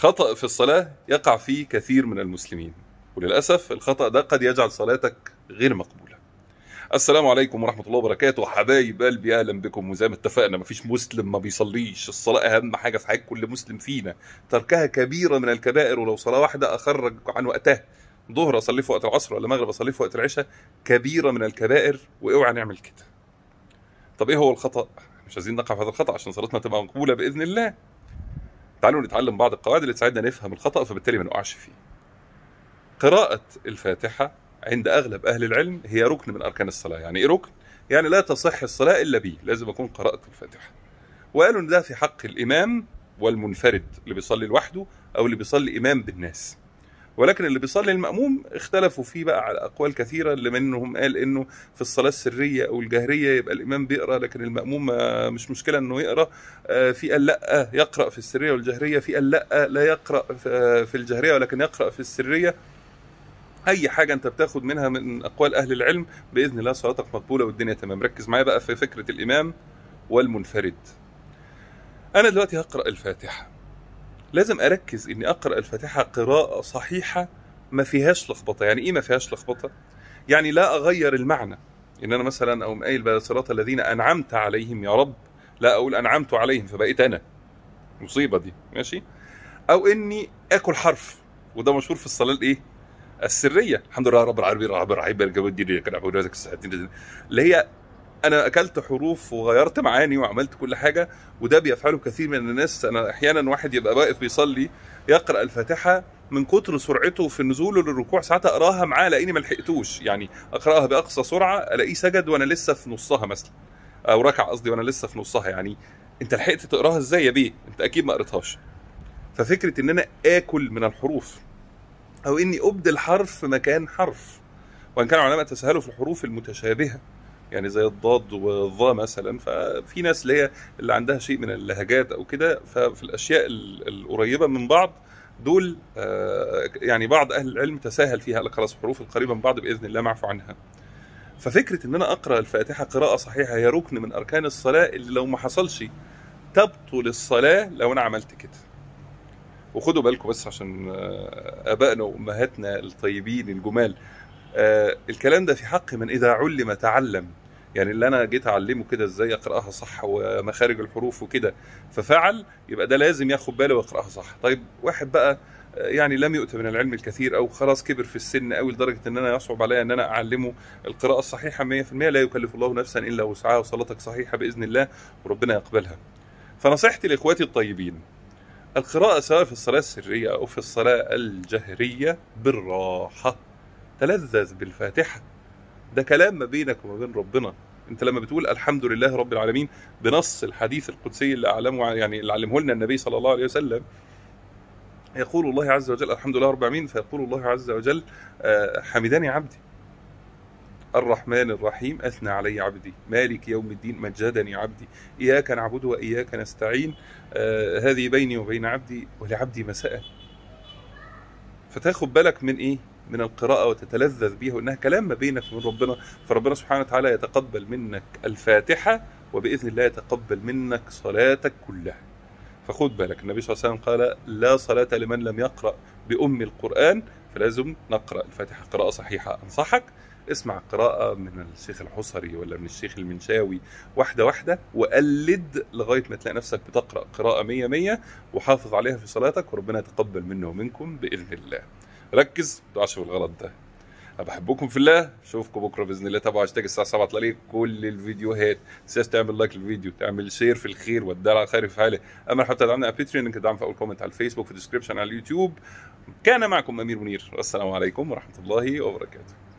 خطأ في الصلاة يقع فيه كثير من المسلمين وللأسف الخطأ ده قد يجعل صلاتك غير مقبولة السلام عليكم ورحمة الله وبركاته حبايب قلبي أهلا بكم وزي ما اتفقنا مفيش مسلم ما بيصليش الصلاة أهم حاجة في حياة كل مسلم فينا تركها كبيرة من الكبائر ولو صلاة واحدة أخرج عن وقتها ظهر أصلي في وقت العصر ولا مغرب أصلي في وقت العشاء كبيرة من الكبائر واوعى نعمل كده طب ايه هو الخطأ مش عايزين نقع في هذا الخطأ عشان صلاتنا تبقى مقبولة بإذن الله تعالوا نتعلم بعض القواعد اللي تساعدنا نفهم الخطأ فبالتالي ما نقعش فيه قراءة الفاتحة عند أغلب أهل العلم هي ركن من أركان الصلاة يعني إيه ركن؟ يعني لا تصح الصلاة إلا به لازم أكون قرأت الفاتحة وقالوا إن ده في حق الإمام والمنفرد اللي بيصلي لوحده أو اللي بيصلي إمام بالناس ولكن اللي بيصلي المأموم اختلفوا فيه بقى على أقوال كثيرة اللي منهم قال إنه في الصلاة السرية أو الجهرية يبقى الإمام بيقرأ لكن المأموم آه، مش مشكلة إنه يقرأ آه، في قال لأ يقرأ في السرية والجهرية في قال لأ لا يقرأ في آه، في الجهرية ولكن يقرأ في السرية اي حاجه انت بتاخد منها من اقوال اهل العلم باذن الله صلاتك مقبوله والدنيا تمام ركز معايا بقى في فكره الامام والمنفرد انا دلوقتي هقرا الفاتحه لازم اركز اني اقرا الفاتحه قراءه صحيحه ما فيهاش لخبطه يعني ايه ما فيهاش لخبطه يعني لا اغير المعنى ان انا مثلا او قايل بقى صراط الذين انعمت عليهم يا رب لا اقول انعمت عليهم فبقيت انا مصيبه دي ماشي او اني اكل حرف وده مشهور في الصلاه الايه السريه الحمد لله رب العالمين الرحمن الرحيم مالك يوم الدين كان عبود ذلك الساعتين اللي هي انا اكلت حروف وغيرت معاني وعملت كل حاجه وده بيفعله كثير من الناس انا احيانا واحد يبقى واقف بيصلي يقرا الفاتحه من كتر سرعته في نزوله للركوع ساعات اقراها معاه الاقيني ما لحقتوش يعني اقراها باقصى سرعه الاقيه سجد وانا لسه في نصها مثلا او ركع قصدي وانا لسه في نصها يعني انت لحقت تقراها ازاي يا بيه انت اكيد ما قريتهاش ففكره ان انا اكل من الحروف او اني ابدل حرف مكان حرف وان كان العلماء تساهلوا في الحروف المتشابهه يعني زي الضاد والظاء مثلا ففي ناس اللي هي اللي عندها شيء من اللهجات او كده ففي الاشياء ال- القريبه من بعض دول آه، يعني بعض اهل العلم تساهل فيها قال لك خلاص الحروف القريبه من بعض باذن الله معفو عنها ففكره ان انا اقرا الفاتحه قراءه صحيحه هي ركن من اركان الصلاه اللي لو ما حصلش تبطل الصلاه لو انا عملت كده وخدوا بالكم بس عشان آه، ابائنا وامهاتنا الطيبين الجمال آه، الكلام ده في حق من اذا علم تعلم يعني اللي انا جيت اعلمه كده ازاي اقراها صح ومخارج الحروف وكده ففعل يبقى ده لازم ياخد باله ويقراها صح طيب واحد بقى آه، يعني لم يؤت من العلم الكثير او خلاص كبر في السن قوي لدرجه ان انا يصعب عليا ان انا اعلمه القراءه الصحيحه 100% لا يكلف الله نفسا الا وسعها وصلاتك صحيحه باذن الله وربنا يقبلها فنصيحتي لاخواتي الطيبين القراءة سواء في الصلاة السرية أو في الصلاة الجهرية بالراحة تلذذ بالفاتحة ده كلام ما بينك وما بين ربنا انت لما بتقول الحمد لله رب العالمين بنص الحديث القدسي اللي اعلمه يعني اللي علمه لنا النبي صلى الله عليه وسلم يقول الله عز وجل الحمد لله رب العالمين فيقول الله عز وجل آه، حمدني عبدي الرحمن الرحيم أثنى علي عبدي مالك يوم الدين مجدني عبدي إياك نعبد وإياك نستعين آه هذه بيني وبين عبدي ولعبدي مساء فتاخد بالك من إيه من القراءة وتتلذذ بيها وإنها كلام ما بينك وبين ربنا فربنا سبحانه وتعالى يتقبل منك الفاتحة وبإذن الله يتقبل منك صلاتك كلها فخد بالك النبي صلى الله عليه وسلم قال لا صلاة لمن لم يقرأ بأم القرآن فلازم نقرأ الفاتحة قراءة صحيحة أنصحك اسمع قراءة من الشيخ الحصري ولا من الشيخ المنشاوي واحدة واحدة وقلد لغاية ما تلاقي نفسك بتقرأ قراءة مية مية وحافظ عليها في صلاتك وربنا يتقبل منا ومنكم بإذن الله ركز ما تقعش في الغلط ده أنا بحبكم في الله اشوفكم بكره باذن الله تابعوا هاشتاج الساعه 7 طلع لي كل الفيديوهات تنساش تعمل لايك للفيديو تعمل شير في الخير والدلع على خير فعاله اما حتى تدعمنا على باتريون انك تدعم في اول كومنت على الفيسبوك في الديسكربشن على اليوتيوب كان معكم امير منير والسلام عليكم ورحمه الله وبركاته